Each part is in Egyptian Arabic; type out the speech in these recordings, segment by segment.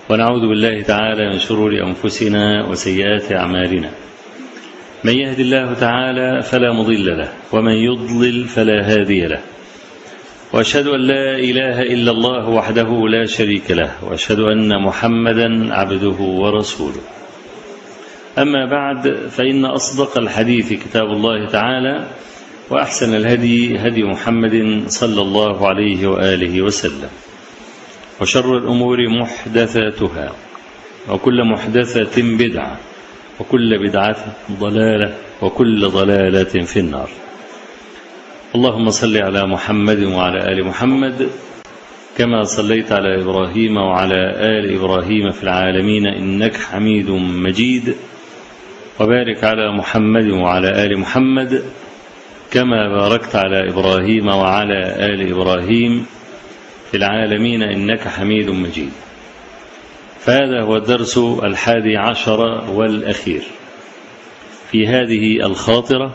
ونعوذ بالله تعالى من شرور أنفسنا وسيئات أعمالنا من يهد الله تعالى فلا مضل له ومن يضلل فلا هادي له واشهد ان لا اله الا الله وحده لا شريك له واشهد ان محمدا عبده ورسوله اما بعد فان اصدق الحديث كتاب الله تعالى واحسن الهدي هدي محمد صلى الله عليه واله وسلم وشر الامور محدثاتها وكل محدثه بدعه وكل بدعه ضلاله وكل ضلاله في النار اللهم صل على محمد وعلى ال محمد كما صليت على ابراهيم وعلى ال ابراهيم في العالمين انك حميد مجيد وبارك على محمد وعلى ال محمد كما باركت على ابراهيم وعلى ال ابراهيم في العالمين انك حميد مجيد فهذا هو الدرس الحادي عشر والاخير في هذه الخاطره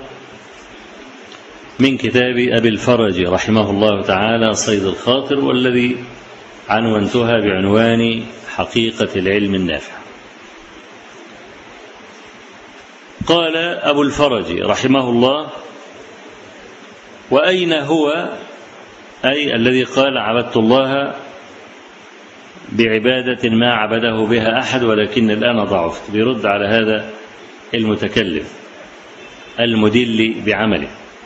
من كتاب أبي الفرج رحمه الله تعالى صيد الخاطر والذي عنونتها بعنوان حقيقة العلم النافع قال أبو الفرج رحمه الله وأين هو أي الذي قال عبدت الله بعبادة ما عبده بها أحد ولكن الآن ضعفت بيرد على هذا المتكلم المدل بعمله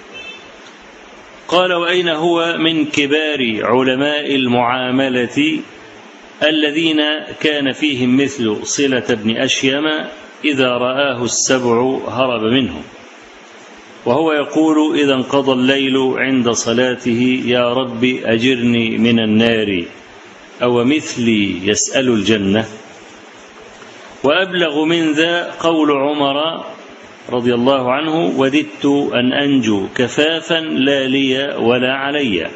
قال وأين هو من كبار علماء المعاملة الذين كان فيهم مثل صلة بن أشيم إذا رآه السبع هرب منه وهو يقول إذا انقضى الليل عند صلاته يا رب أجرني من النار أو مثلي يسأل الجنة وأبلغ من ذا قول عمر رضي الله عنه وددت أن أنجو كفافا لا لي ولا علي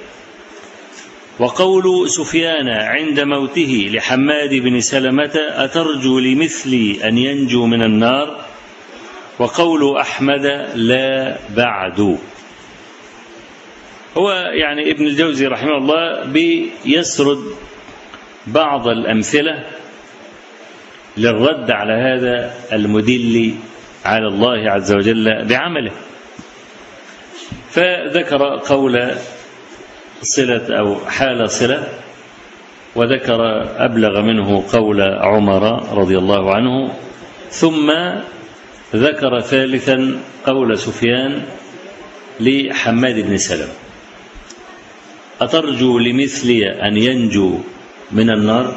وقول سفيان عند موته لحماد بن سلمة أترجو لمثلي أن ينجو من النار وقول أحمد لا بعد هو يعني ابن الجوزي رحمه الله بيسرد بعض الأمثلة للرد على هذا المدل على الله عز وجل بعمله فذكر قول صلة أو حال صلة وذكر أبلغ منه قول عمر رضي الله عنه ثم ذكر ثالثا قول سفيان لحماد بن سلم أترجو لمثلي أن ينجو من النار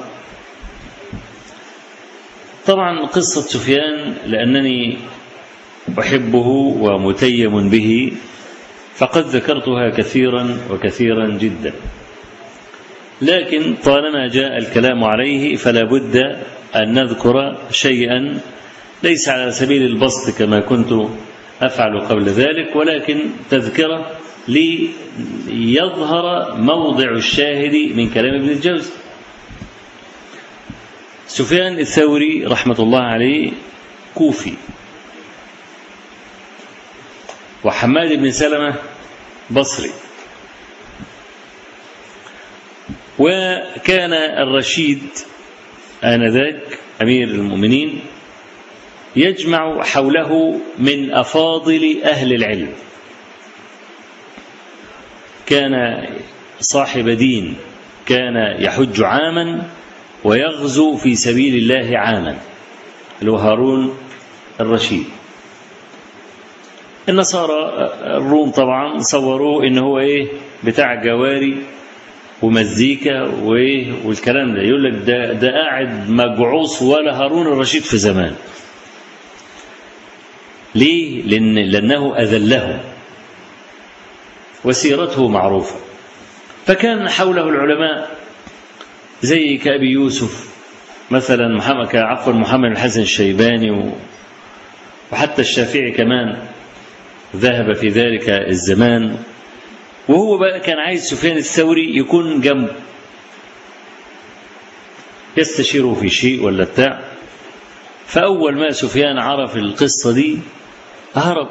طبعا قصة سفيان لأنني أحبه ومتيم به فقد ذكرتها كثيرا وكثيرا جدا لكن طالما جاء الكلام عليه فلا بد أن نذكر شيئا ليس على سبيل البسط كما كنت أفعل قبل ذلك ولكن تذكرة ليظهر موضع الشاهد من كلام ابن الجوزي سفيان الثوري رحمة الله عليه كوفي وحماد بن سلمة بصري وكان الرشيد آنذاك أمير المؤمنين يجمع حوله من أفاضل أهل العلم كان صاحب دين كان يحج عاما ويغزو في سبيل الله عاما اللي هو هارون الرشيد النصارى الروم طبعا صوروه ان هو ايه بتاع جواري ومزيكا وايه والكلام ده يقول لك ده ده قاعد مجعوص ولا هارون الرشيد في زمان ليه لأن لأنه أذلهم وسيرته معروفة فكان حوله العلماء زي كأبي يوسف مثلا محمد كعفوا محمد الحسن الشيباني وحتى الشافعي كمان ذهب في ذلك الزمان وهو بقى كان عايز سفيان الثوري يكون جنبه يستشيره في شيء ولا بتاع فأول ما سفيان عرف القصة دي هرب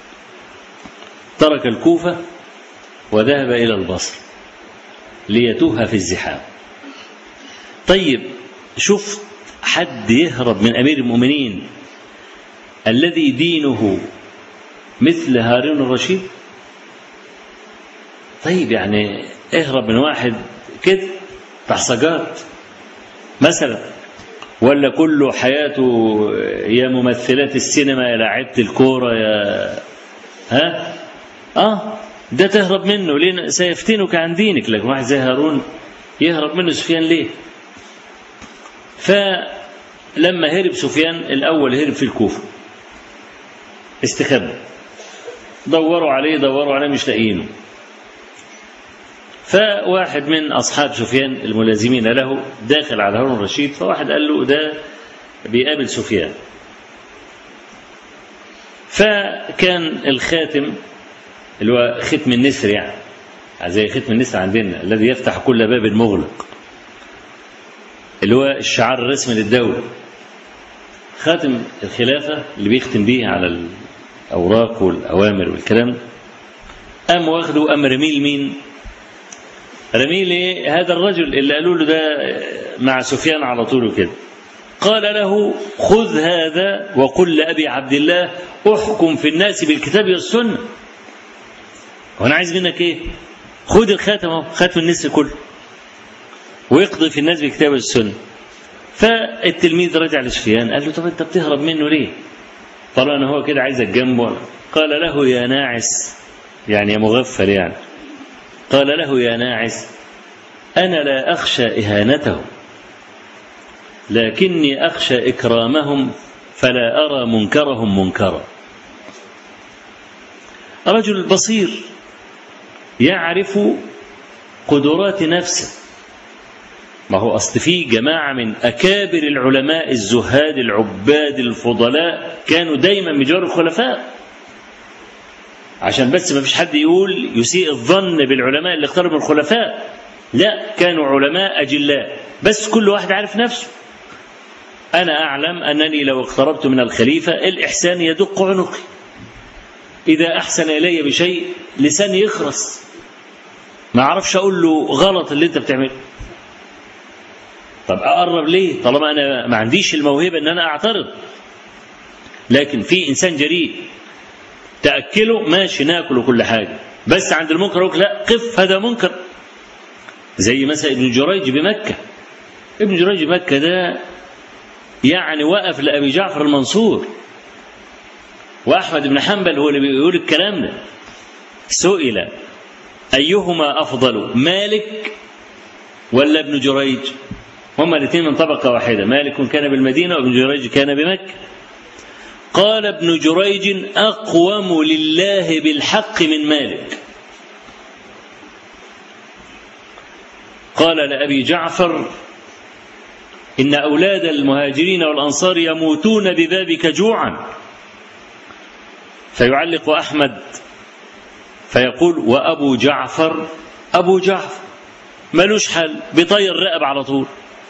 ترك الكوفة وذهب إلى البصر ليتوه في الزحام طيب شوف حد يهرب من أمير المؤمنين الذي دينه مثل هارون الرشيد طيب يعني اهرب من واحد كده بتاع سجارت مثلا ولا كله حياته يا ممثلات السينما يا لاعيبه الكوره يا ها اه ده تهرب منه ليه سيفتنك عن دينك لكن واحد زي هارون يهرب منه سفيان ليه فلما هرب سفيان الاول هرب في الكوفه استخبى دوروا عليه دوروا عليه مش لاقيينه فواحد من أصحاب سفيان الملازمين له داخل على هارون الرشيد فواحد قال له ده بيقابل سفيان فكان الخاتم اللي هو ختم النسر يعني زي ختم النسر عندنا الذي يفتح كل باب مغلق اللي هو الشعار الرسمي للدولة خاتم الخلافة اللي بيختم بيه على الأوراق والأوامر والكلام قام واخده وقام رميه لمين؟ رميه لهذا الرجل اللي قالوا له ده مع سفيان على طول وكده قال له خذ هذا وقل لأبي عبد الله احكم في الناس بالكتاب والسنة وانا عايز منك ايه خذ الخاتم اهو خاتم النسر كله ويقضي في الناس بالكتاب والسنة فالتلميذ رجع لسفيان قال له طب انت بتهرب منه ليه طبعا هو كده عايزك جنبه قال له يا ناعس يعني يا مغفل يعني قال له يا ناعس أنا لا أخشى إهانتهم لكني أخشى إكرامهم فلا أرى منكرهم منكرا رجل بصير يعرف قدرات نفسه ما هو أصل في جماعة من أكابر العلماء الزهاد العباد الفضلاء كانوا دايما بجوار الخلفاء عشان بس ما فيش حد يقول يسيء الظن بالعلماء اللي اختاروا من الخلفاء لا كانوا علماء أجلاء بس كل واحد عارف نفسه أنا أعلم أنني لو اقتربت من الخليفة الإحسان يدق عنقي إذا أحسن إلي بشيء لساني يخرس ما أعرفش أقول له غلط اللي أنت بتعمله طب أقرب ليه طالما أنا ما عنديش الموهبة أن أنا أعترض لكن في إنسان جريء تأكله ماشي ناكل كل حاجة بس عند المنكر يقول لا قف هذا منكر زي مثلا ابن جريج بمكة ابن جريج بمكة ده يعني وقف لأبي جعفر المنصور وأحمد بن حنبل هو اللي بيقول الكلام ده سئل أيهما أفضل مالك ولا ابن جريج هما الاثنين من طبقة واحدة مالك كان بالمدينة وابن جريج كان بمكة قال ابن جريج أقوم لله بالحق من مالك قال لأبي جعفر إن أولاد المهاجرين والأنصار يموتون ببابك جوعا فيعلق أحمد فيقول وأبو جعفر أبو جعفر ملوش حل بيطير رقب على طول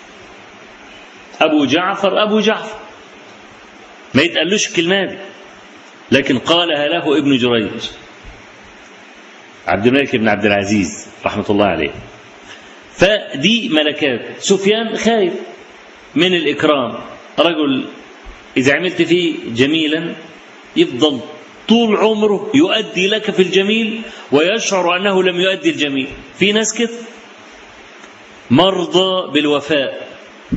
أبو جعفر أبو جعفر ما يتقالوش الكلمة دي لكن قالها له ابن جريج عبد الملك بن عبد العزيز رحمة الله عليه فدي ملكات سفيان خايف من الإكرام رجل إذا عملت فيه جميلا يفضل طول عمره يؤدي لك في الجميل ويشعر أنه لم يؤدي الجميل في ناس كده مرضى بالوفاء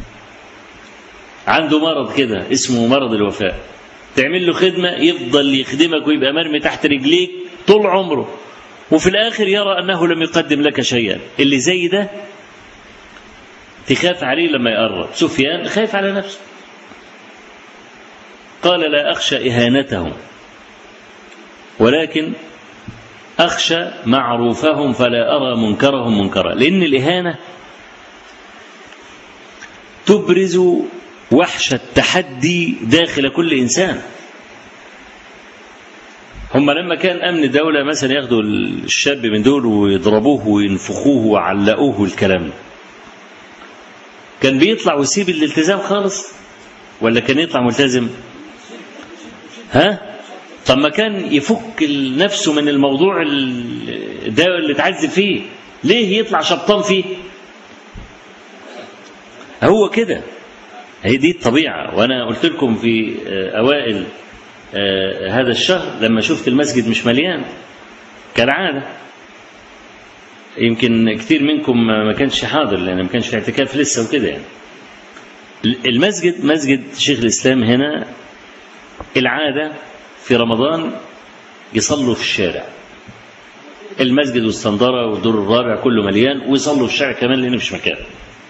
عنده مرض كده اسمه مرض الوفاء تعمل له خدمة يفضل يخدمك ويبقى مرمي تحت رجليك طول عمره وفي الآخر يرى أنه لم يقدم لك شيئا اللي زي ده تخاف عليه لما يقرب سفيان خايف على نفسه قال لا أخشى إهانتهم ولكن أخشى معروفهم فلا أرى منكرهم منكرا لأن الإهانة تبرز وحش التحدي داخل كل إنسان هم لما كان أمن دولة مثلا ياخدوا الشاب من دول ويضربوه وينفخوه وعلقوه والكلام ده كان بيطلع ويسيب الالتزام خالص ولا كان يطلع ملتزم ها طب ما كان يفك نفسه من الموضوع ده اللي اتعذب فيه ليه يطلع شبطان فيه هو كده هي دي الطبيعة وأنا قلت لكم في أوائل هذا الشهر لما شفت المسجد مش مليان كالعادة يمكن كثير منكم ما كانش حاضر لأن ما كانش في اعتكاف لسه وكده يعني المسجد مسجد شيخ الإسلام هنا العادة في رمضان يصلوا في الشارع المسجد والصندرة والدور الرابع كله مليان ويصلوا في الشارع كمان لأن مش مكان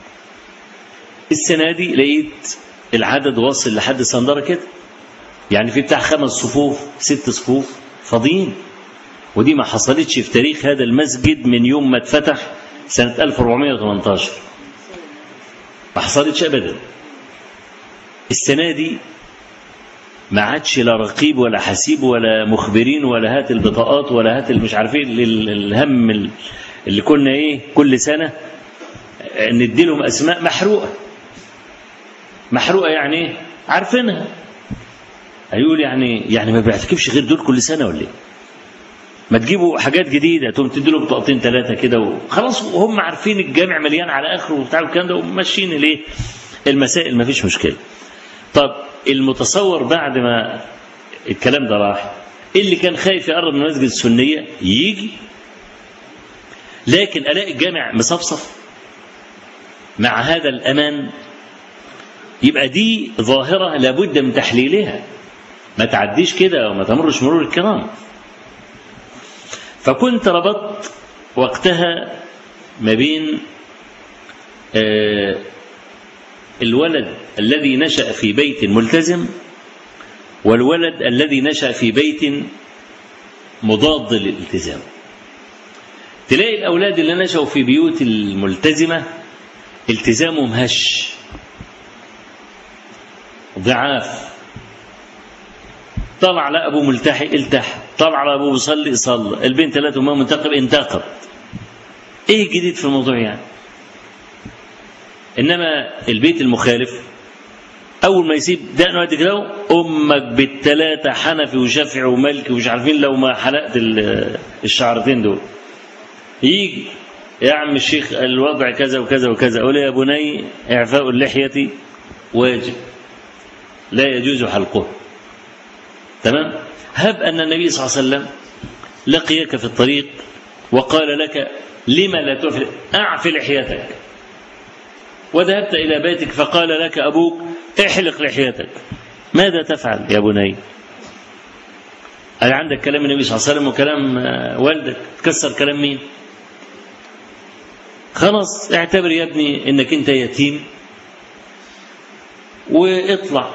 السنة دي لقيت العدد واصل لحد الصندرة كده يعني في بتاع خمس صفوف ست صفوف فاضيين ودي ما حصلتش في تاريخ هذا المسجد من يوم ما اتفتح سنة 1418 ما حصلتش أبدا السنة دي ما عادش لا رقيب ولا حسيب ولا مخبرين ولا هات البطاقات ولا هات مش عارفين الهم اللي كنا ايه كل سنة ندي لهم أسماء محروقة محروقة يعني ايه عارفينها هيقول يعني يعني ما بيعتكفش غير دول كل سنة ولا ايه ما تجيبوا حاجات جديدة تقوم تدي له بطاقتين ثلاثة كده وخلاص وهم عارفين الجامع مليان على آخره وبتاع الكلام ده وماشيين الايه المسائل ما فيش مشكلة طب المتصور بعد ما الكلام ده راح اللي كان خايف يقرب من المسجد السنية يجي لكن ألاقي الجامع مصفصف مع هذا الأمان يبقى دي ظاهرة لابد من تحليلها ما تعديش كده وما تمرش مرور الكرام فكنت ربطت وقتها ما بين الولد الذي نشأ في بيت ملتزم والولد الذي نشأ في بيت مضاد للالتزام تلاقي الأولاد اللي نشأوا في بيوت الملتزمة التزامهم هش ضعاف طلع على أبوه ملتحي التح طلع على أبوه بيصلي صلى البنت لا تمام منتقب انتقب ايه الجديد في الموضوع يعني انما البيت المخالف اول ما يسيب دقنه قد كده امك بالثلاثه حنفي وشافعي ومالكي ومش عارفين لو ما حلقت الشعرتين دول يجي يا عم الشيخ الوضع كذا وكذا وكذا اقول يا بني اعفاء اللحيه واجب لا يجوز حلقه تمام هب ان النبي صلى الله عليه وسلم لقيك في الطريق وقال لك لما لا تعفي اعف لحيتك وذهبت إلى بيتك فقال لك أبوك احلق لحيتك ماذا تفعل يا بني هل عندك كلام النبي صلى الله عليه وسلم وكلام والدك تكسر كلام مين خلاص اعتبر يا ابني انك انت يتيم واطلع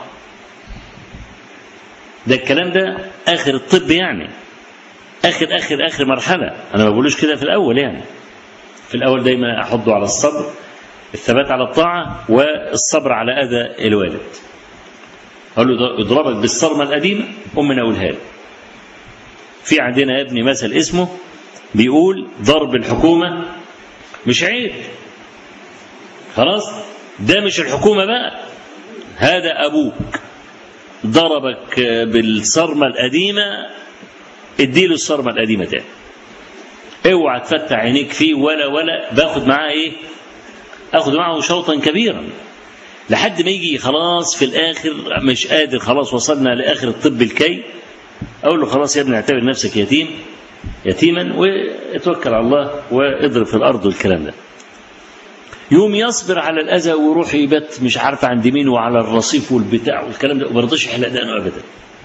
ده الكلام ده اخر الطب يعني اخر اخر اخر مرحله انا ما بقولوش كده في الاول يعني في الاول دايما احضه على الصبر الثبات على الطاعة والصبر على أذى الوالد قال له اضربك بالصرمة القديمة أمنا أقولها له في عندنا يا ابني مثل اسمه بيقول ضرب الحكومة مش عيب خلاص ده مش الحكومة بقى هذا أبوك ضربك بالصرمة القديمة اديله الصرمة القديمة تاني اوعى تفتح عينيك فيه ولا ولا باخد معاه ايه اخذ معه شوطا كبيرا لحد ما يجي خلاص في الاخر مش قادر خلاص وصلنا لاخر الطب الكي اقول له خلاص يا ابني اعتبر نفسك يتيم يتيما واتوكل على الله واضرب في الارض والكلام ده يوم يصبر على الاذى ويروح يبات مش عارف عند مين وعلى الرصيف والبتاع والكلام ده وما رضاش يحلق دقنه ابدا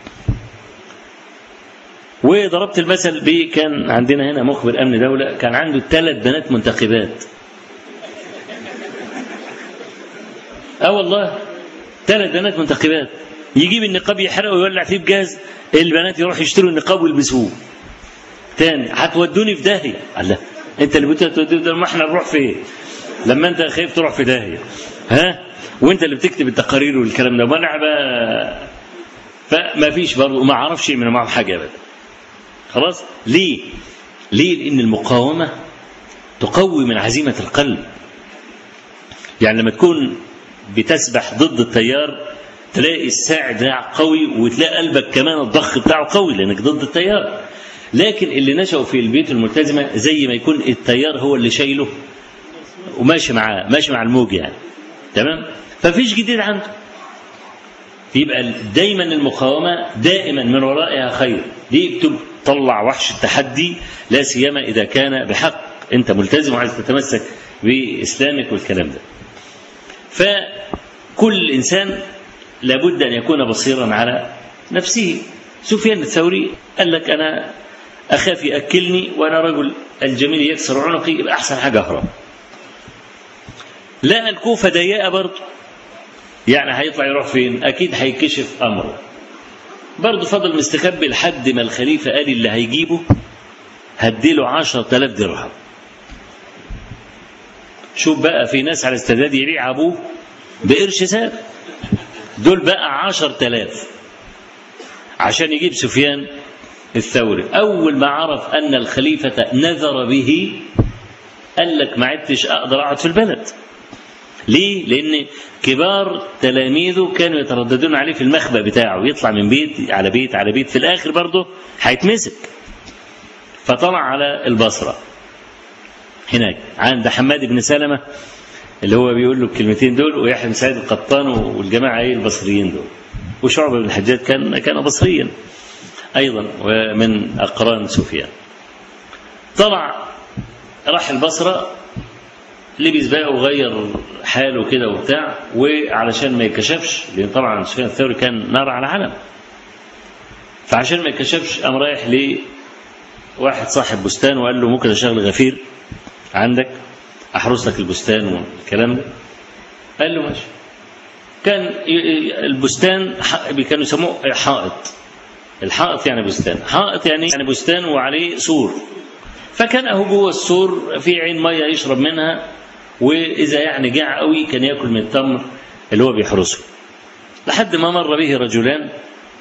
وضربت المثل ب كان عندنا هنا مخبر امن دوله كان عنده ثلاث بنات منتخبات اه والله ثلاث بنات منتخبات يجيب النقاب يحرقه ويولع فيه بجاز البنات يروحوا يشتروا النقاب ويلبسوه تاني هتودوني في داهيه الله انت اللي كنت هتودوني ما احنا نروح فين لما انت خايف تروح في داهيه ها وانت اللي بتكتب التقارير والكلام ده وانا بقى فما فيش برضه ما اعرفش يعملوا معاهم حاجه ابدا خلاص ليه ليه لان المقاومه تقوي من عزيمه القلب يعني لما تكون بتسبح ضد التيار تلاقي الساعد بتاعك قوي وتلاقي قلبك كمان الضخ بتاعه قوي لانك ضد التيار لكن اللي نشأوا في البيوت الملتزمة زي ما يكون التيار هو اللي شايله وماشي معاه ماشي مع الموج يعني تمام ففيش جديد عنده يبقى دايما المقاومة دائما من ورائها خير دي بتطلع وحش التحدي لا سيما إذا كان بحق أنت ملتزم وعايز تتمسك بإسلامك والكلام ده فكل إنسان لابد أن يكون بصيرا على نفسه سفيان الثوري قال لك أنا أخاف يأكلني وأنا رجل الجميل يكسر عنقي يبقى أحسن حاجة أهرب لا الكوفة ضيقة برضه يعني هيطلع يروح فين أكيد هيكشف أمره برضه فضل مستخبي لحد ما الخليفة قال اللي هيجيبه هديله عشرة آلاف درهم شوف بقى في ناس على استعداد يبيع أبوه بقرش ساب دول بقى عشر تلاف عشان يجيب سفيان الثوري أول ما عرف أن الخليفة نذر به قال لك ما عدتش أقدر أقعد في البلد ليه؟ لأن كبار تلاميذه كانوا يترددون عليه في المخبأ بتاعه يطلع من بيت على بيت على بيت في الآخر برضه هيتمسك فطلع على البصرة هناك عند حماد بن سلمة اللي هو بيقول له الكلمتين دول ويحيى بن سعيد القطان والجماعة ايه البصريين دول وشعبة بن الحجاج كان كان بصريا أيضا ومن أقران سفيان طلع راح البصرة لبس بقى وغير حاله كده وبتاع وعلشان ما يكشفش لان طبعا سفيان الثوري كان نار على علم فعشان ما يكشفش قام رايح لواحد صاحب بستان وقال له ممكن اشغل غفير عندك احرس لك البستان والكلام ده قال له ماشي كان البستان كانوا يسموه حائط الحائط يعني بستان حائط يعني يعني بستان وعليه سور فكان اهو جوه السور في عين ميه يشرب منها واذا يعني جاع قوي كان ياكل من التمر اللي هو بيحرسه لحد ما مر به رجلان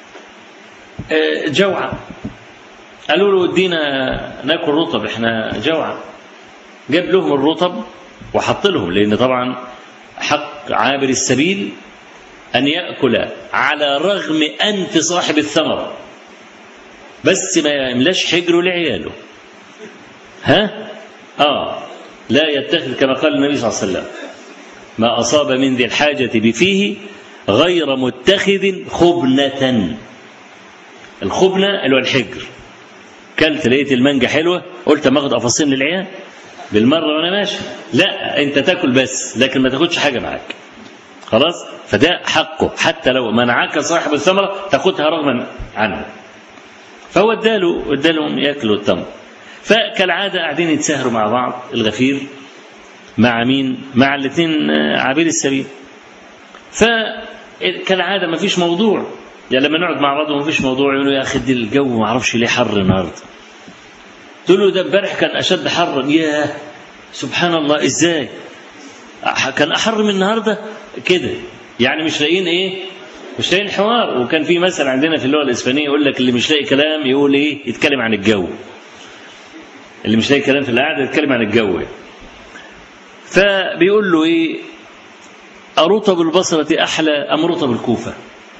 جوعا قالوا له ادينا ناكل رطب احنا جوعا جاب لهم الرطب وحط لهم لان طبعا حق عابر السبيل ان ياكل على رغم انف صاحب الثمر بس ما يملاش حجره لعياله ها اه لا يتخذ كما قال النبي صلى الله عليه وسلم ما أصاب من ذي الحاجة بفيه غير متخذ خبنة الخبنة اللي هو الحجر كلت لقيت المانجا حلوة قلت ما اخد قفصين للعيال بالمرة وانا ماشي لا انت تاكل بس لكن ما تاخدش حاجة معاك خلاص فده حقه حتى لو منعك صاحب الثمرة تاخدها رغما عنه فهو اداله ادالهم ياكلوا التمر فكالعادة قاعدين يتساهروا مع بعض الغفير مع مين؟ مع الاثنين عابر السبيل. فكالعادة ما فيش موضوع يعني لما نقعد مع بعض وما فيش موضوع يقولوا يا أخي الجو ما أعرفش ليه حر النهاردة. تقول له ده امبارح كان أشد حرا ياه سبحان الله إزاي؟ كان أحر من النهاردة كده يعني مش لاقيين إيه؟ مش لاقيين حوار وكان في مثل عندنا في اللغة الإسبانية يقول لك اللي مش لاقي كلام يقول إيه؟ يتكلم عن الجو. اللي مش لاقي كلام في القعده يتكلم عن الجو فبيقول له ايه أرطب البصرة أحلى أم رطب الكوفة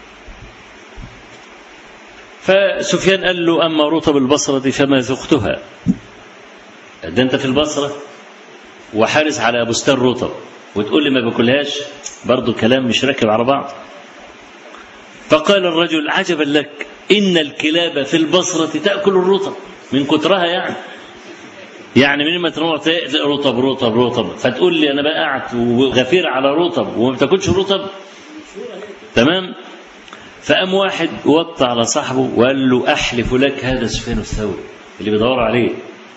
فسفيان قال له أما رطب البصرة فما ذقتها ده أنت في البصرة وحارس على بستان رطب وتقول لي ما باكلهاش برضه كلام مش راكب على بعض فقال الرجل عجبا لك إن الكلاب في البصرة تأكل الرطب من كترها يعني يعني من ما تروح رطب رطب رطب فتقول لي انا بقى قاعد وغفير على رطب وما بتاكلش رطب تمام فقام واحد وطى على صاحبه وقال له احلف لك هذا سفيان الثوري اللي بيدور عليه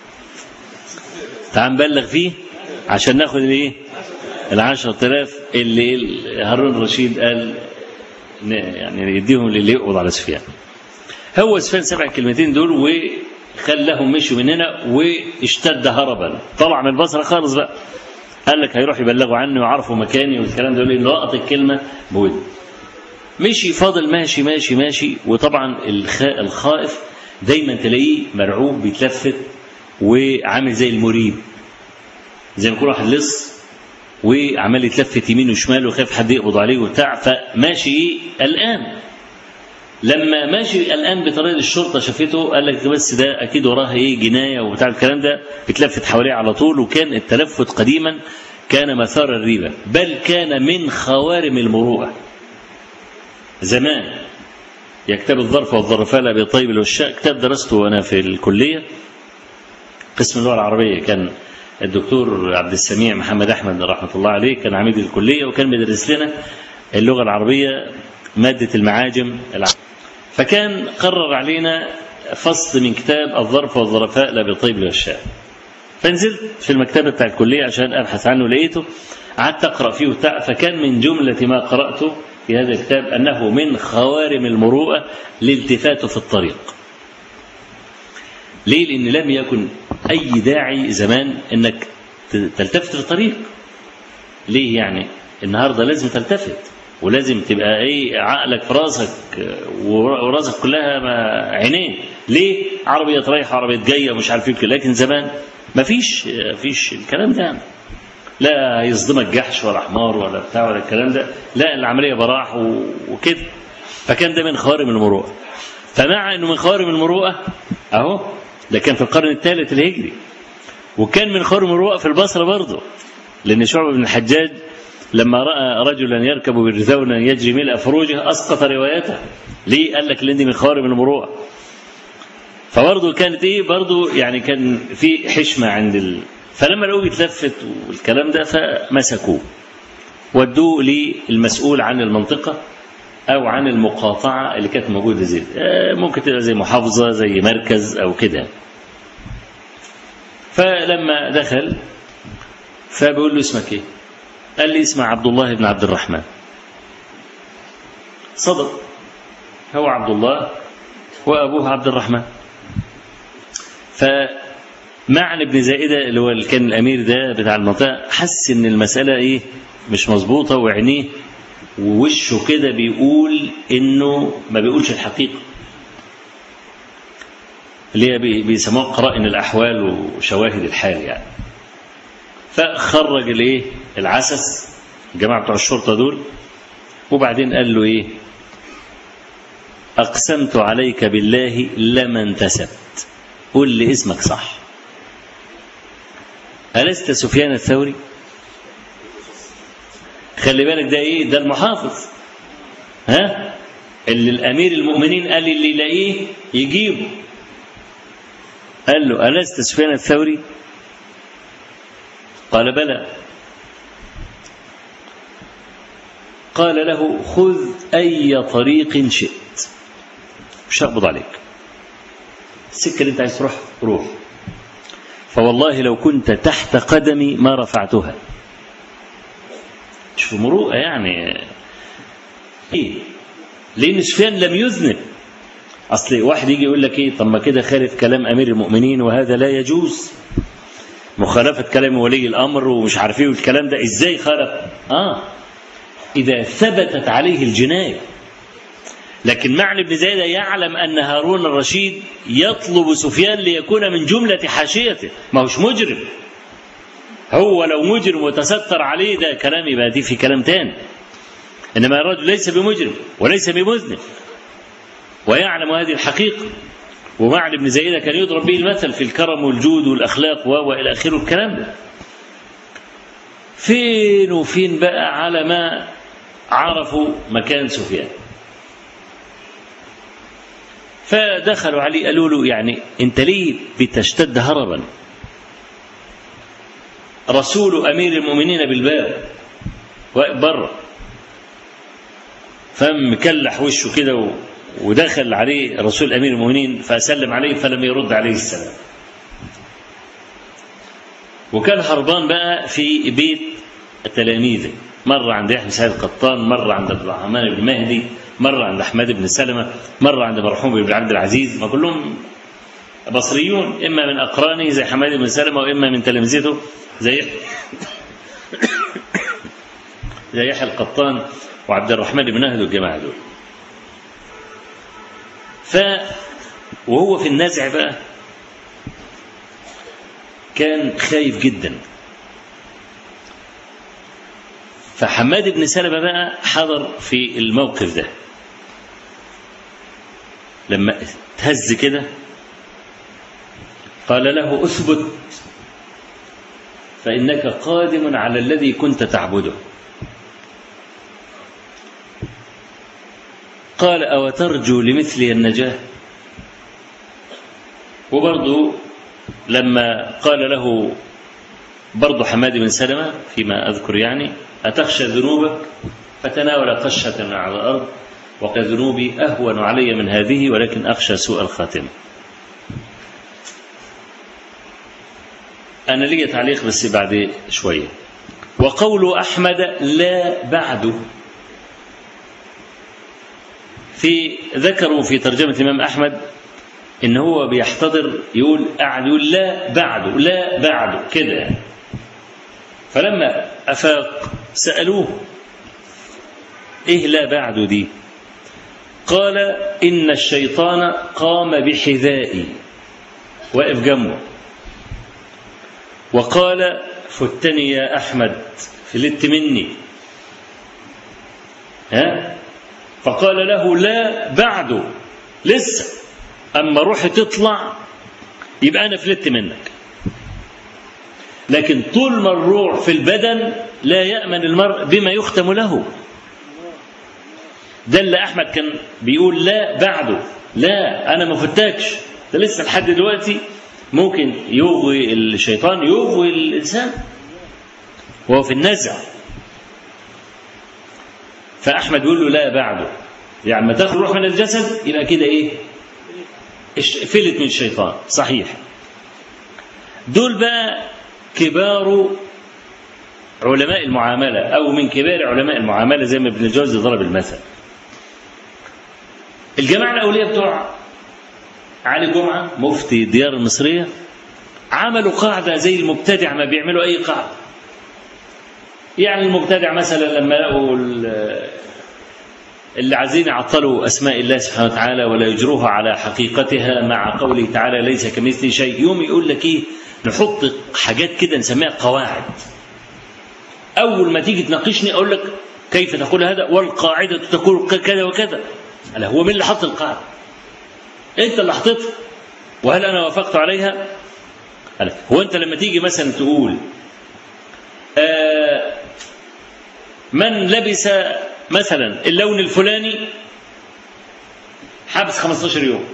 تعال نبلغ فيه عشان ناخد الايه العشرة آلاف اللي هارون الرشيد قال يعني يديهم للي يقبض على سفيان هو سفيان سمع الكلمتين دول و خلاهم مشوا من هنا واشتد هربا طلع من البصره خالص بقى قال لك هيروح يبلغوا عني ويعرفوا مكاني والكلام ده يقول لقط الكلمه بود مشي فاضل ماشي ماشي ماشي وطبعا الخائف دايما تلاقيه مرعوب بيتلفت وعامل زي المريب زي ما يكون واحد لص وعمال يتلفت يمين وشمال وخايف حد يقبض عليه وبتاع فماشي ايه قلقان لما ماشي الان بطريقه الشرطه شافته قال لك بس ده اكيد وراها ايه جنايه وبتاع الكلام ده بتلفت حواليه على طول وكان التلفت قديما كان مثار الريبة بل كان من خوارم المروءة زمان يا كتاب الظرف والظرفاء لأبي طيب الوشاء كتاب درسته وأنا في الكلية قسم اللغة العربية كان الدكتور عبد السميع محمد أحمد رحمة الله عليه كان عميد الكلية وكان بيدرس لنا اللغة العربية مادة المعاجم العربية. فكان قرر علينا فصل من كتاب الظرف والظرفاء لأبي طيب الوشاء فنزلت في المكتبة بتاع الكلية عشان أبحث عنه لقيته قعدت أقرأ فيه وبتاع فكان من جملة ما قرأته في هذا الكتاب أنه من خوارم المروءة الالتفات في الطريق ليه لأن لم يكن أي داعي زمان أنك تلتفت في الطريق ليه يعني النهاردة لازم تلتفت ولازم تبقى ايه عقلك في راسك وراسك كلها عينين ليه عربية رايحة عربية جاية ومش عارف ايه لكن زمان ما فيش فيش الكلام ده لا يصدمك جحش ولا حمار ولا بتاع ولا الكلام ده لا العملية براح وكده فكان ده من خوارم المروءة فمع انه من خوارم المروءة اهو ده كان في القرن الثالث الهجري وكان من خوارم المروءة في البصرة برضه لأن شعبة بن الحجاج لما رأى رجلا يركب برزونا يجري ملء فروجه أسقط روايته ليه قال لك لأن من خوارم المروءة فبرضه كانت ايه برضه يعني كان في حشمه عند ال... فلما لقوه بيتلفت والكلام ده فمسكوه ودوه للمسؤول عن المنطقه او عن المقاطعه اللي كانت موجوده زي ممكن تبقى زي محافظه زي مركز او كده فلما دخل فبيقول له اسمك ايه؟ قال لي اسمه عبد الله بن عبد الرحمن صدق هو عبد الله وابوه عبد الرحمن فمعنى ابن زائده اللي هو اللي كان الامير ده بتاع المنطقه حس ان المساله ايه مش مظبوطه وعينيه ووشه كده بيقول انه ما بيقولش الحقيقه اللي هي بيسموها قرائن الاحوال وشواهد الحال يعني فخرج الايه العسس الجماعه بتوع الشرطه دول وبعدين قال له ايه اقسمت عليك بالله لما انتسبت قول لي اسمك صح ألست سفيان الثوري خلي بالك ده ايه ده المحافظ ها اللي الامير المؤمنين قال اللي يلاقيه يجيبه قال له ألست سفيان الثوري قال بلى قال له خذ أي طريق شئت مش هقبض عليك السكة اللي انت عايز تروح روح فوالله لو كنت تحت قدمي ما رفعتها شوف مروءة يعني ايه لأن سفيان لم يذنب أصل واحد يجي يقول لك ايه طب ما كده خالف كلام أمير المؤمنين وهذا لا يجوز مخالفة كلام ولي الأمر ومش عارف ايه والكلام ده ازاي خالف اه إذا ثبتت عليه الجناية لكن معنى ابن زيد يعلم أن هارون الرشيد يطلب سفيان ليكون من جملة حاشيته ما هوش مجرم هو لو مجرم وتستر عليه ده كلام يبقى دي في كلام تاني إنما الرجل ليس بمجرم وليس بمذنب ويعلم هذه الحقيقة ومعنى ابن زيد كان يضرب به المثل في الكرم والجود والأخلاق وإلى آخره الكلام ده فين وفين بقى على ما عرفوا مكان سفيان فدخلوا عليه قالوا له يعني انت ليه بتشتد هربا رسول امير المؤمنين بالباب واقف بره فمكلح وشه كده ودخل عليه رسول امير المؤمنين فسلم عليه فلم يرد عليه السلام وكان هربان بقى في بيت تلاميذه مرة عند يحيى سعيد القطان مرة عند عبد الرحمن بن مهدي مرة عند أحمد بن سلمة مرة عند مرحوم بن عبد العزيز ما كلهم بصريون إما من أقرانه زي حماد بن سلمة وإما من تلامذته زي زي يحيى القطان وعبد الرحمن بن مهدي والجماعة دول ف وهو في النزع بقى كان خايف جدا فحماد بن سلمة بقى حضر في الموقف ده لما تهز كده قال له اثبت فإنك قادم على الذي كنت تعبده قال أو ترجو لمثلي النجاة وبرضه لما قال له برضه حماد بن سلمة فيما أذكر يعني أتخشى ذنوبك فتناول قشة من على الأرض وكذنوبي أهون علي من هذه ولكن أخشى سوء الخاتمة أنا لي تعليق بس بعد شوية وقول أحمد لا بعد في ذكروا في ترجمة الإمام أحمد إن هو بيحتضر يقول قاعد يقول لا بعده لا بعده كده يعني فلما أفاق سألوه إيه لا بعده دي قال إن الشيطان قام بحذائي واقف جنبه وقال فتني يا أحمد فلت مني ها فقال له لا بعده لسه أما روحي تطلع يبقى أنا فلت منك لكن طول ما الروح في البدن لا يأمن المرء بما يختم له ده اللي أحمد كان بيقول لا بعده لا أنا ما فتاكش ده لسه لحد دلوقتي ممكن يغوي الشيطان يغوي الإنسان وهو في النزع فأحمد بيقول له لا بعده يعني ما تاخد روح من الجسد يبقى كده إيه فلت من الشيطان صحيح دول بقى كبار علماء المعاملة أو من كبار علماء المعاملة زي ما ابن الجوزي ضرب المثل الجماعة الأولياء بتوع علي جمعة مفتي الديار المصرية عملوا قاعدة زي المبتدع ما بيعملوا أي قاعدة يعني المبتدع مثلا لما لقوا اللي عايزين يعطلوا أسماء الله سبحانه وتعالى ولا يجروها على حقيقتها مع قوله تعالى ليس كمثله شيء يوم يقول لك إيه نحط حاجات كده نسميها قواعد أول ما تيجي تناقشني أقول لك كيف تقول هذا والقاعدة تقول كذا وكذا ألا هو مين اللي حط القاعدة أنت اللي حطيتها وهل أنا وافقت عليها ألا هو أنت لما تيجي مثلا تقول آه من لبس مثلا اللون الفلاني حبس 15 يوم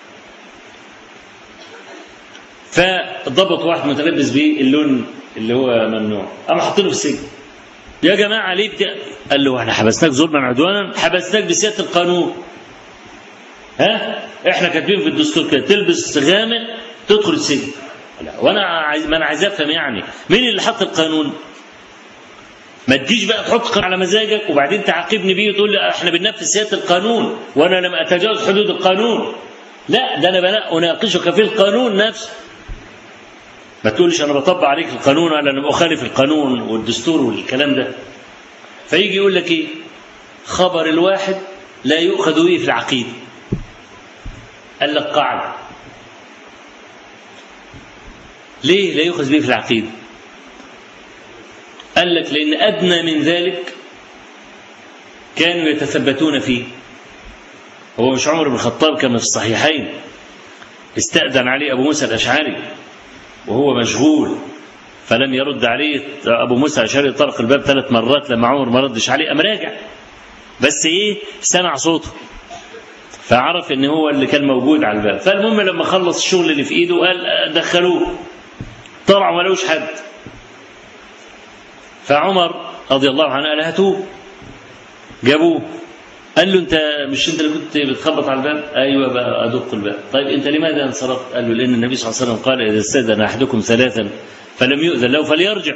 فضبط واحد متلبس بيه اللون اللي هو ممنوع قام حاطينه في السجن يا جماعه ليه بتاع قال له احنا حبسناك ظلما عدوانا حبسناك بسياده القانون ها احنا كاتبين في الدستور كده تلبس غامق تدخل السجن لا وانا عايز ما انا عايز افهم يعني مين اللي حط القانون ما تجيش بقى تحط قانون على مزاجك وبعدين تعاقبني بيه وتقول لي احنا بننفذ سياده القانون وانا لم اتجاوز حدود القانون لا ده انا اناقشك في القانون نفسه ما تقولش انا بطبق عليك القانون ولا انا بخالف القانون والدستور والكلام ده فيجي يقول لك ايه خبر الواحد لا يؤخذ به في العقيده قال لك قاعده ليه لا يؤخذ به في العقيده قال لك لان ادنى من ذلك كانوا يتثبتون فيه هو مش عمر بن الخطاب كما في الصحيحين استأذن عليه أبو موسى الأشعري وهو مشغول فلم يرد عليه ابو موسى الاشعري طرق الباب ثلاث مرات لما عمر ما ردش عليه قام راجع بس ايه سمع صوته فعرف ان هو اللي كان موجود على الباب فالمهم لما خلص الشغل اللي في ايده قال دخلوه طلعوا ما لقوش حد فعمر رضي الله عنه قال هاتوه جابوه قال له انت مش انت اللي كنت بتخبط على الباب؟ ايوه بقى ادق الباب. طيب انت لماذا انصرفت؟ قال له لان النبي صلى الله عليه وسلم قال اذا استاذن احدكم ثلاثا فلم يؤذن له فليرجع.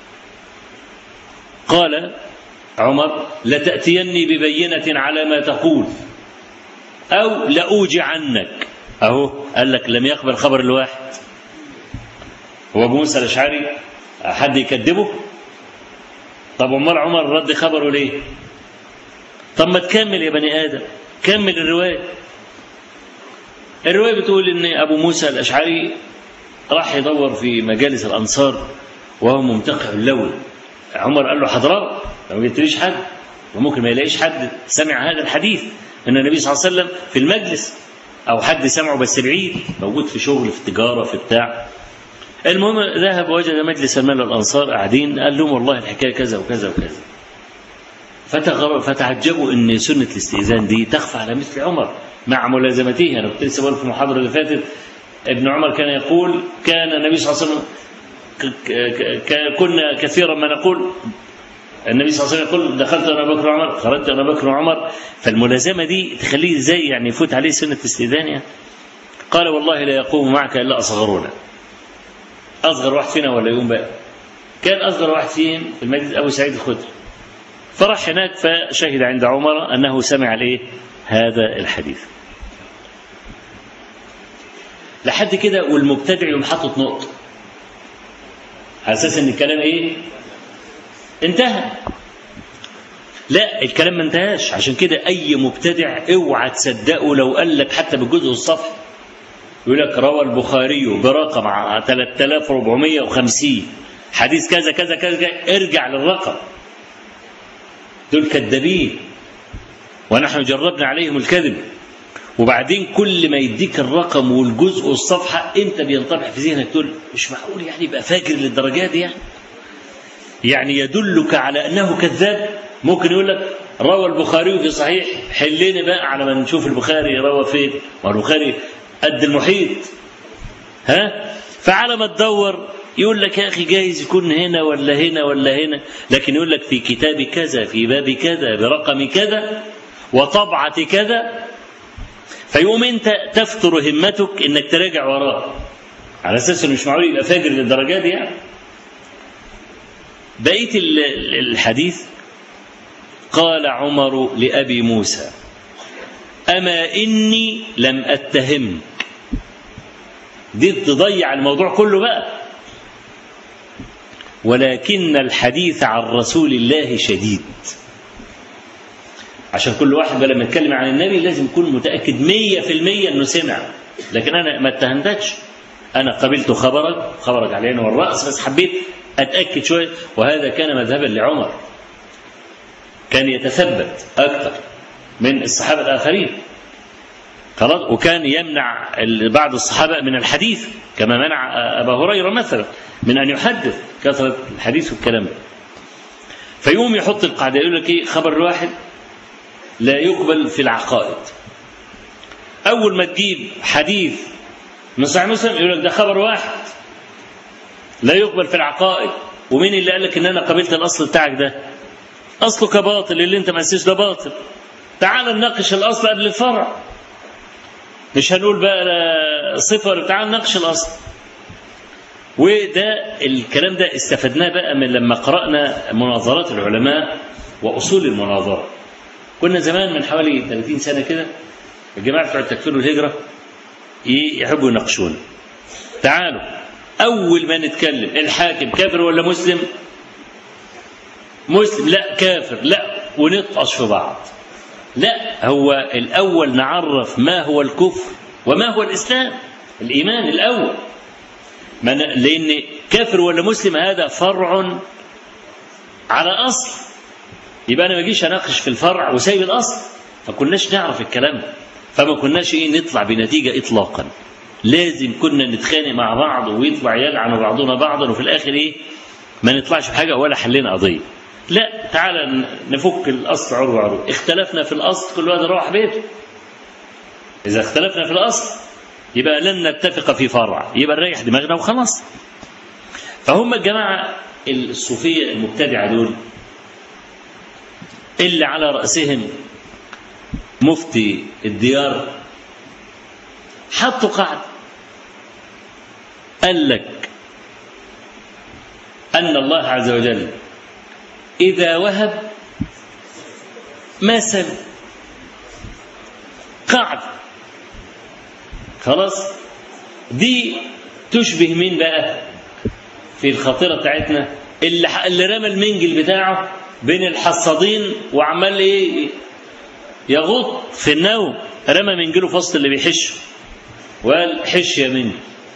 قال عمر لتاتيني ببينه على ما تقول او لاوجعنك. اهو قال لك لم يقبل خبر الواحد. هو ابو موسى الاشعري حد يكذبه؟ طب امال عمر رد خبره ليه؟ طب ما تكمل يا بني ادم كمل الروايه الروايه بتقول ان ابو موسى الاشعري راح يدور في مجالس الانصار وهو ممتقع اللون عمر قال له حضرات ما جبتليش حد وممكن ما يلاقيش حد سمع هذا الحديث ان النبي صلى الله عليه وسلم في المجلس او حد سمعه بس بعيد موجود في شغل في التجاره في بتاع المهم ذهب وجد مجلس المال الأنصار قاعدين قال لهم والله الحكاية كذا وكذا وكذا فتغر- فتعجبوا ان سنه الاستئذان دي تخفى على مثل عمر مع ملازمته انا كنت لسه بقول في المحاضره اللي فاتت ابن عمر كان يقول كان النبي صلى الله عليه وسلم ك- ك- ك- كنا كثيرا ما نقول النبي صلى الله عليه وسلم يقول دخلت انا بكر وعمر خرجت انا بكر وعمر فالملازمه دي تخليه ازاي يعني يفوت عليه سنه الاستئذان يعني قال والله لا يقوم معك الا اصغرنا اصغر واحد فينا ولا يقوم بقى كان اصغر واحد فيهم في المجلس ابو سعيد الخدري فراح هناك فشهد عند عمر انه سمع الايه هذا الحديث لحد كده والمبتدع يقوم حاطط نقطه على اساس ان الكلام ايه انتهى لا الكلام ما انتهاش عشان كده اي مبتدع اوعى تصدقه لو قال لك حتى بالجزء الصفحي يقول لك روى البخاري برقم 3450 حديث كذا كذا كذا كذا، ارجع للرقم دول كذابين ونحن جربنا عليهم الكذب وبعدين كل ما يديك الرقم والجزء والصفحة انت بينطبع في ذهنك تقول مش معقول يعني يبقى فاجر للدرجة دي يعني يعني يدلك على انه كذاب ممكن يقول لك روى البخاري في صحيح حلينا بقى على ما نشوف البخاري روى فين ما البخاري قد المحيط ها فعلى ما تدور يقول لك يا اخي جايز يكون هنا ولا هنا ولا هنا لكن يقول لك في كتاب كذا في باب كذا برقم كذا وطبعة كذا فيقوم انت تفتر همتك انك تراجع وراه على اساس انه مش معقول يبقى فاجر للدرجه دي يعني بقيه ال- الحديث قال عمر لابي موسى اما اني لم اتهمك دي تضيع الموضوع كله بقى ولكن الحديث عن رسول الله شديد عشان كل واحد لما يتكلم عن النبي لازم يكون متأكد مية في المية أنه سمع لكن أنا ما اتهمتكش أنا قبلت خبرك خبرك على العين والرأس بس حبيت أتأكد شوية وهذا كان مذهبا لعمر كان يتثبت أكثر من الصحابة الآخرين خلاص وكان يمنع بعض الصحابة من الحديث كما منع أبا هريرة مثلا من أن يحدث كثرة الحديث والكلام ده فيقوم يحط القاعدة يقول لك إيه خبر واحد لا يقبل في العقائد أول ما تجيب حديث من صحيح مسلم يقول لك ده خبر واحد لا يقبل في العقائد ومين اللي قال لك ان انا قبلت الاصل بتاعك ده اصله كباطل اللي انت مأسس ده باطل تعال نناقش الاصل قبل الفرع مش هنقول بقى لا صفه ولا تعال نناقش الاصل وده الكلام ده استفدناه بقى من لما قرأنا مناظرات العلماء وأصول المناظرة كنا زمان من حوالي 30 سنة كده الجماعة بتوع التكفير والهجرة يحبوا يناقشونا تعالوا أول ما نتكلم الحاكم كافر ولا مسلم مسلم لا كافر لا ونطقش في بعض لا هو الأول نعرف ما هو الكفر وما هو الإسلام الإيمان الأول من لأن كافر ولا مسلم هذا فرع على أصل يبقى أنا ما أجيش أناقش في الفرع وسايب الأصل فكناش نعرف الكلام ده فما كناش إيه نطلع بنتيجة إطلاقا لازم كنا نتخانق مع بعض ويطلع يلعن بعضنا بعضا وفي الآخر إيه ما نطلعش بحاجة ولا حلينا قضية لا تعالى نفك الأصل عروة عروة اختلفنا في الأصل كل واحد روح بيته إذا اختلفنا في الأصل يبقى لن نتفق في فرع يبقى نريح دماغنا وخلاص فهم الجماعة الصوفية المبتدعة دول اللي على رأسهم مفتي الديار حطوا قاعدة قال لك أن الله عز وجل إذا وهب ما سلب قاعدة خلاص دي تشبه مين بقى في الخطيرة بتاعتنا اللي, اللي رمى المنجل بتاعه بين الحصادين وعمال ايه يغط في النوم رمى منجله في وسط اللي بيحشه وقال حش يا منجل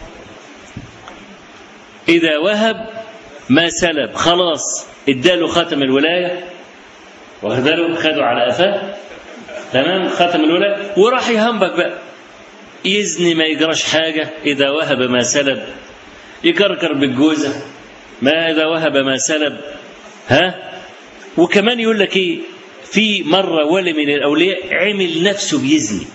إذا وهب ما سلب خلاص اداله ختم الولاية واخداله خده على قفاه تمام ختم الولاية وراح يهمبك بقى يزني ما يجراش حاجة إذا وهب ما سلب يكركر بالجوزة ما إذا وهب ما سلب ها وكمان يقول لك إيه في مرة ولي من الأولياء عمل نفسه بيزني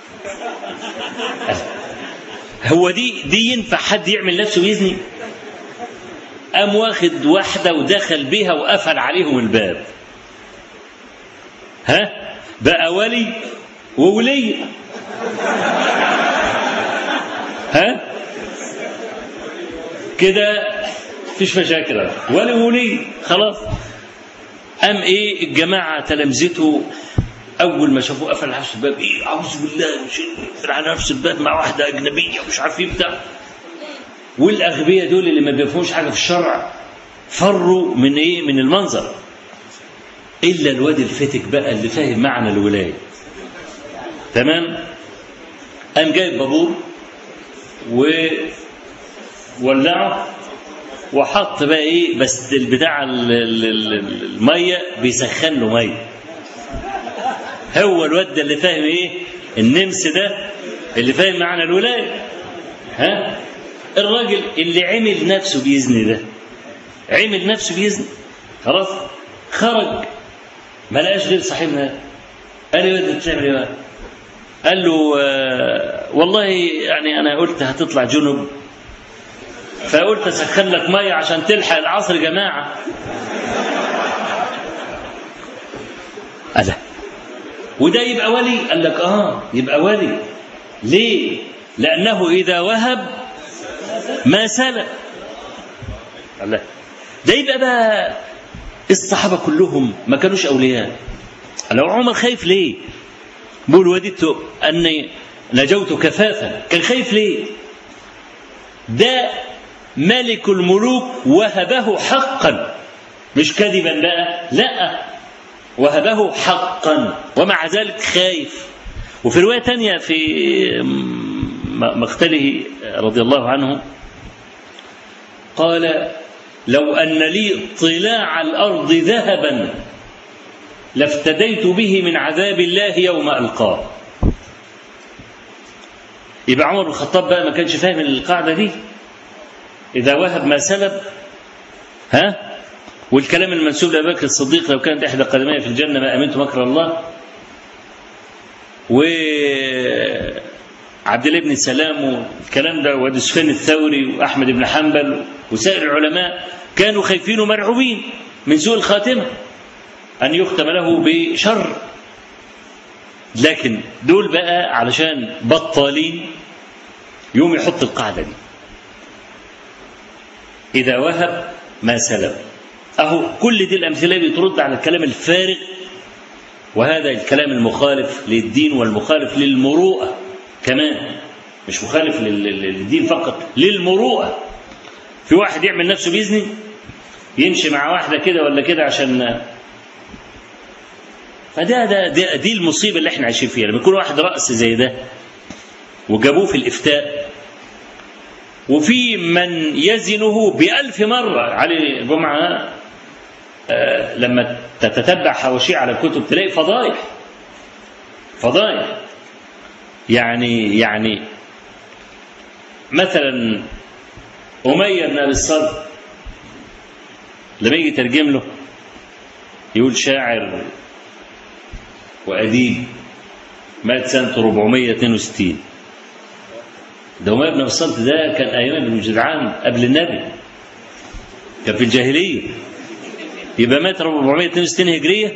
هو دي دي ينفع حد يعمل نفسه بيزني قام واخد واحدة ودخل بيها وقفل عليهم الباب ها بقى ولي وولي ها كده مفيش مشاكل ولي وولي خلاص قام ايه الجماعه تلامذته اول ما شافوه قفل على نفس الباب ايه اعوذ بالله قفل على نفس الباب مع واحده اجنبيه مش عارف ايه بتاع والاغبياء دول اللي ما بيفهموش حاجه في الشرع فروا من ايه من المنظر الا الواد الفتك بقى اللي فاهم معنى الولايه تمام قام جايب بابور وولعه وحط بقى ايه بس البتاع الميه بيسخن له ميه هو الواد اللي فاهم ايه النمس ده اللي فاهم معنى الولايه ها الراجل اللي عمل نفسه بيزني ده عمل نفسه بيزني خلاص خرج ما لقاش غير صاحبنا قال له انت بتعمل ايه قال له آه والله يعني انا قلت هتطلع جنب فقلت اسخن لك ميه عشان تلحق العصر يا جماعه ألا وده يبقى ولي قال لك اه يبقى ولي ليه لانه اذا وهب ما سلب الله ده يبقى بقى الصحابه كلهم ما كانوش اولياء لو عمر خايف ليه بقول وددت اني نجوت كفافا كان خايف ليه ده ملك الملوك وهبه حقا مش كذبا بقى لا وهبه حقا ومع ذلك خايف وفي رواية تانية في مقتله رضي الله عنه قال لو أن لي طلاع الأرض ذهبا لافتديت به من عذاب الله يوم ألقاه يبقى عمر بن الخطاب بقى ما كانش فاهم القاعدة دي إذا وهب ما سلب ها والكلام المنسوب لأبي بكر الصديق لو كانت إحدى قدمي في الجنة ما أمنت مكر الله و عبد الله بن سلام والكلام ده وادي سفيان الثوري وأحمد بن حنبل وسائر العلماء كانوا خايفين ومرعوبين من سوء الخاتمة أن يختم له بشر لكن دول بقى علشان بطالين يوم يحط القاعدة دي إذا وهب ما سلب أهو كل دي الأمثلة بترد على الكلام الفارغ وهذا الكلام المخالف للدين والمخالف للمروءة كمان مش مخالف للدين فقط للمروءة في واحد يعمل نفسه بيزني يمشي مع واحدة كده ولا كده عشان فده ده, ده دي المصيبة اللي احنا عايشين فيها لما يكون واحد رأس زي ده وجابوه في الإفتاء وفي من يزنه بألف مرة علي جمعة آه لما تتتبع حواشيه على الكتب تلاقي فضايح فضايح يعني يعني مثلا أمية بن أبي الصلت لما يجي يترجم له يقول شاعر وأديب مات سنة 462 ده أمية بن الصلت ده كان أيام بن جدعان قبل النبي كان في الجاهلية يبقى مات 462 هجرية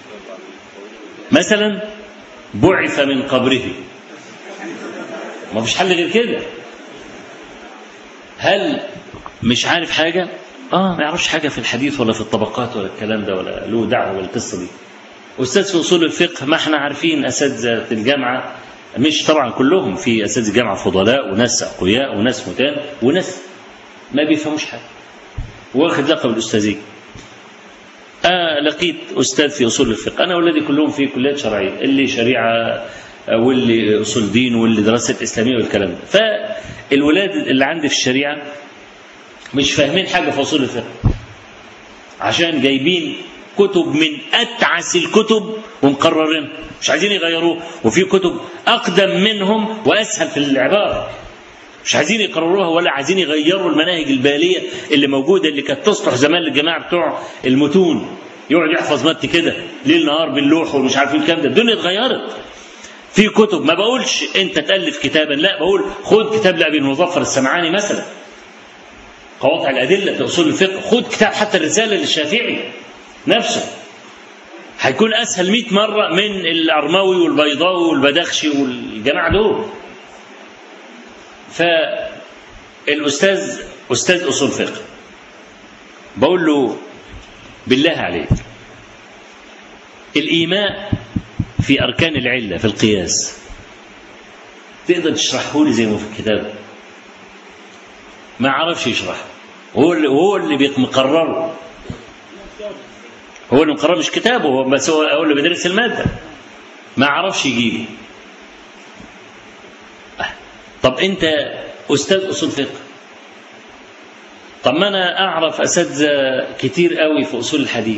مثلا بعث من قبره ما فيش حل غير كده هل مش عارف حاجة؟ اه ما يعرفش حاجة في الحديث ولا في الطبقات ولا الكلام ده ولا له دعوة بالقصة دي أستاذ في أصول الفقه ما احنا عارفين أساتذة الجامعة مش طبعا كلهم في اساتذه الجامعه فضلاء وناس اقوياء وناس متان وناس ما بيفهموش حاجه واخد لقب الاستاذيه آه لقيت استاذ في اصول الفقه انا والذي كلهم في كليات شرعيه اللي شريعه واللي اصول دين واللي دراسات اسلاميه والكلام ده فالولاد اللي عندي في الشريعه مش فاهمين حاجه في اصول الفقه عشان جايبين كتب من اتعس الكتب ومقررين مش عايزين يغيروه وفي كتب اقدم منهم واسهل في العباره مش عايزين يقرروها ولا عايزين يغيروا المناهج الباليه اللي موجوده اللي كانت تصلح زمان للجماعه بتوع المتون يقعد يحفظ مت كده ليل نهار باللوح ومش عارفين الكلام ده الدنيا اتغيرت في كتب ما بقولش انت تالف كتابا لا بقول خد كتاب لابي المظفر السمعاني مثلا قواطع الادله في اصول الفقه خد كتاب حتى الرساله للشافعي نفسه هيكون اسهل 100 مره من الارماوي والبيضاوي والبدخشي والجماعه دول فالاستاذ استاذ اصول فقه بقول له بالله عليك الايماء في اركان العله في القياس تقدر تشرحه لي زي ما في الكتاب ما عرفش يشرحه هو اللي هو اللي مقرره هو اللي مقرر مش كتابه هو بس هو هو اللي بيدرس الماده ما عرفش يجيبه طب انت استاذ اصول فقه طب ما انا اعرف اساتذه كتير قوي في اصول الحديث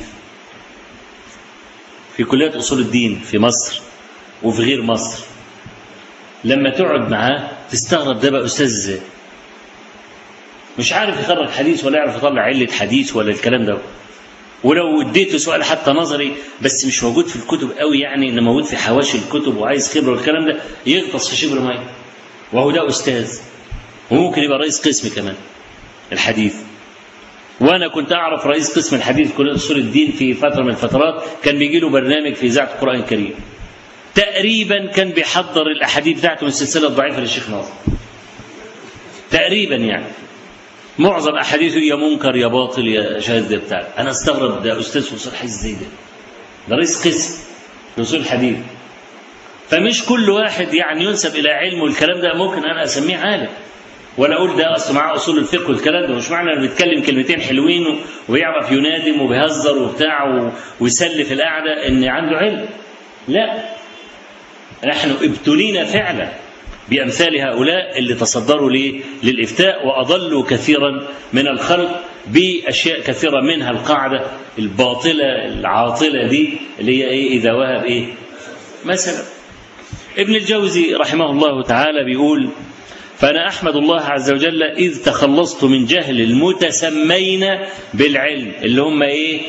في كليات اصول الدين في مصر وفي غير مصر لما تقعد معاه تستغرب ده بقى استاذ ازاي مش عارف يخرج حديث ولا يعرف يطلع عله حديث ولا الكلام ده ولو اديته سؤال حتى نظري بس مش موجود في الكتب قوي يعني انه موجود في حواشي الكتب وعايز خبره والكلام ده يغطس في شبر ميه وهو ده استاذ وممكن يبقى رئيس قسم كمان الحديث وانا كنت اعرف رئيس قسم الحديث كليه اصول الدين في فتره من الفترات كان بيجي له برنامج في اذاعه القران الكريم تقريبا كان بيحضر الاحاديث بتاعته من السلسله الضعيفه للشيخ ناصر تقريبا يعني معظم احاديثه يا منكر يا باطل يا شاذ ده بتاع انا استغرب ده استاذ في اصول الحديث زي ده ده رئيس قسم في اصول الحديث فمش كل واحد يعني ينسب الى علمه الكلام ده ممكن انا اسميه عالم ولا اقول ده اصل معاه اصول الفقه والكلام ده مش معنى انه بيتكلم كلمتين حلوين وبيعرف ينادم وبيهزر وبتاع ويسلف القعده ان عنده علم لا نحن ابتلينا فعلا بامثال هؤلاء اللي تصدروا ليه للافتاء واضلوا كثيرا من الخلق باشياء كثيره منها القاعده الباطله العاطله دي اللي هي ايه اذا وهب ايه مثلا ابن الجوزي رحمه الله تعالى بيقول فأنا أحمد الله عز وجل إذ تخلصت من جهل المتسمين بالعلم اللي هم إيه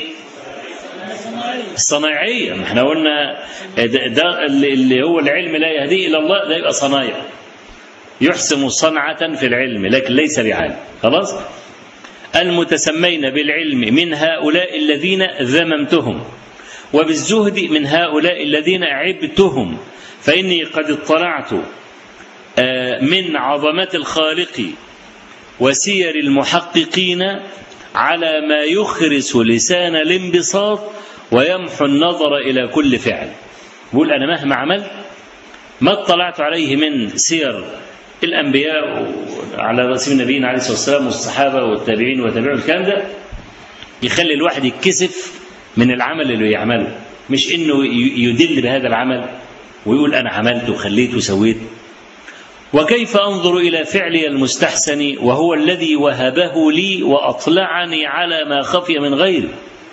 الصنايعية ما احنا قلنا ده, ده اللي هو العلم لا يهدي إلى الله ده يبقى صنايع يحسن صنعة في العلم لكن ليس بعالم خلاص المتسمين بالعلم من هؤلاء الذين ذممتهم وبالزهد من هؤلاء الذين عبتهم فإني قد اطلعت من عظمة الخالق وسير المحققين على ما يخرس لسان الانبساط ويمحو النظر إلى كل فعل بقول أنا مهما عملت ما اطلعت عليه من سير الأنبياء على رسول نبينا عليه الصلاة والسلام والصحابة والتابعين وتابعوا الكلام ده يخلي الواحد يتكسف من العمل اللي يعمله مش انه يدل بهذا العمل ويقول انا عملت وخليت وسويت وكيف انظر الى فعلي المستحسن وهو الذي وهبه لي واطلعني على ما خفي من غيري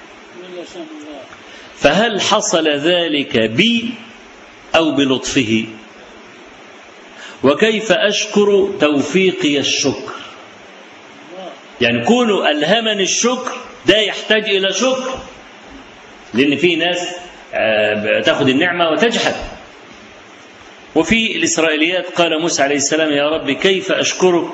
فهل حصل ذلك بي او بلطفه وكيف اشكر توفيقي الشكر يعني كونه الهمني الشكر ده يحتاج الى شكر لان في ناس تاخذ النعمه وتجحد وفي الإسرائيليات قال موسى عليه السلام يا رب كيف أشكرك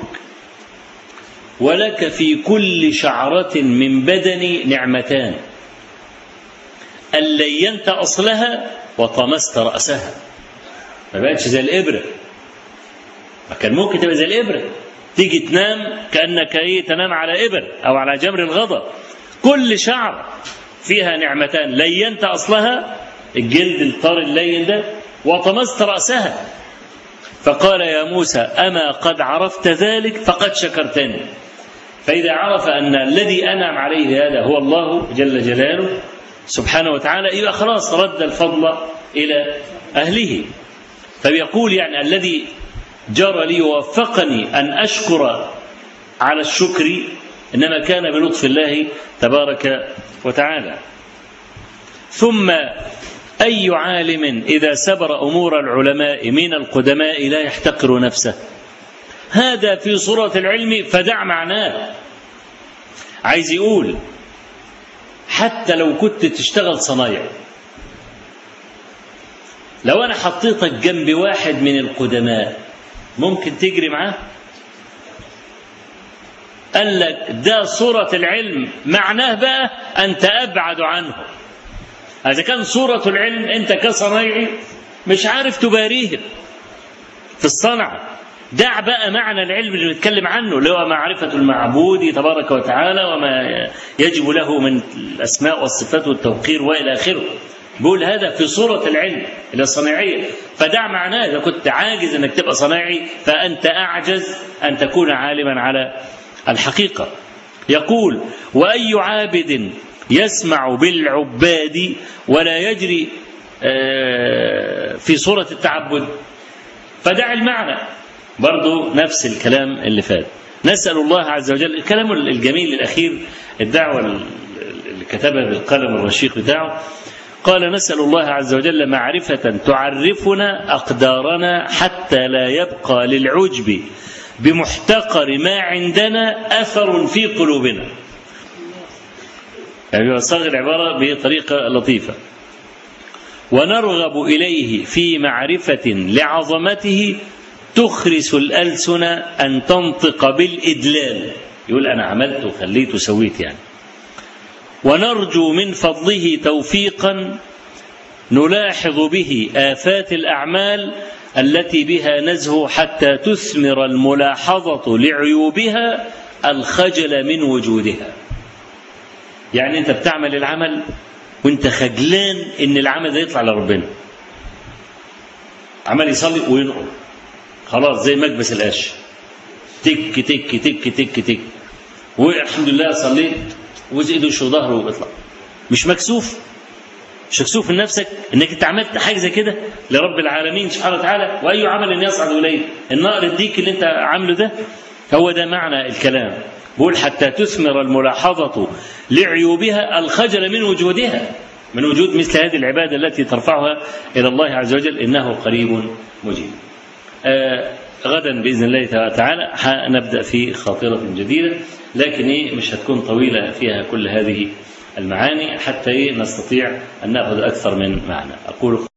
ولك في كل شعرة من بدني نعمتان أن لينت أصلها وطمست رأسها ما بقتش زي الإبرة ما كان ممكن تبقى زي الإبرة تيجي تنام كأنك إيه تنام على إبر أو على جمر الغضب كل شعر فيها نعمتان لينت أصلها الجلد الطار اللين ده وطمست رأسها فقال يا موسى أما قد عرفت ذلك فقد شكرتني فإذا عرف أن الذي أنعم عليه هذا هو الله جل جلاله سبحانه وتعالى يبقى خلاص رد الفضل إلى أهله فبيقول يعني الذي جرى لي ووفقني أن أشكر على الشكر إنما كان بلطف الله تبارك وتعالى ثم أي عالم إذا سبر أمور العلماء من القدماء لا يحتقر نفسه هذا في صورة العلم فدع معناه عايز يقول حتى لو كنت تشتغل صنايع لو أنا حطيتك جنب واحد من القدماء ممكن تجري معاه قال لك ده صورة العلم معناه بقى أنت أبعد عنه إذا كان صورة العلم أنت كصنايعي مش عارف تباريه في الصنعة دع بقى معنى العلم اللي بنتكلم عنه اللي هو معرفة المعبود تبارك وتعالى وما يجب له من الأسماء والصفات والتوقير وإلى آخره بيقول هذا في صورة العلم اللي الصناعية فدع معناه إذا كنت عاجز أنك تبقى صنايعي فأنت أعجز أن تكون عالما على الحقيقة يقول وأي عابد يسمع بالعباد ولا يجري في صورة التعبد فدع المعنى برضو نفس الكلام اللي فات نسأل الله عز وجل الكلام الجميل الأخير الدعوة اللي كتبها بالقلم الرشيق بتاعه قال نسأل الله عز وجل معرفة تعرفنا أقدارنا حتى لا يبقى للعجب بمحتقر ما عندنا أثر في قلوبنا يعني صاغ العبارة بطريقة لطيفة ونرغب إليه في معرفة لعظمته تخرس الألسن أن تنطق بالإدلال يقول أنا عملت وخليت وسويت يعني ونرجو من فضله توفيقا نلاحظ من آفات الأعمال التي بها نزه حتى تثمر الملاحظة لعيوبها الخجل من وجودها يعني أنت بتعمل العمل وانت خجلان ان العمل ده يطلع لربنا عمال يصلي وينقر خلاص زي مكبس القش تك تك تك تك تك والحمد لله صليت وزي ايده وشه وظهره وبيطلع مش مكسوف مش مكسوف من نفسك انك انت عملت حاجه زي كده لرب العالمين سبحانه وتعالى واي عمل يصعد اليه النقر الديك اللي انت عامله ده هو ده معنى الكلام بقول حتى تثمر الملاحظة لعيوبها الخجل من وجودها من وجود مثل هذه العبادة التي ترفعها إلى الله عز وجل إنه قريب مجيب آه غدا بإذن الله تعالى نبدأ في خاطرة جديدة لكن إيه مش هتكون طويلة فيها كل هذه المعاني حتى إيه نستطيع أن نأخذ أكثر من معنى أقول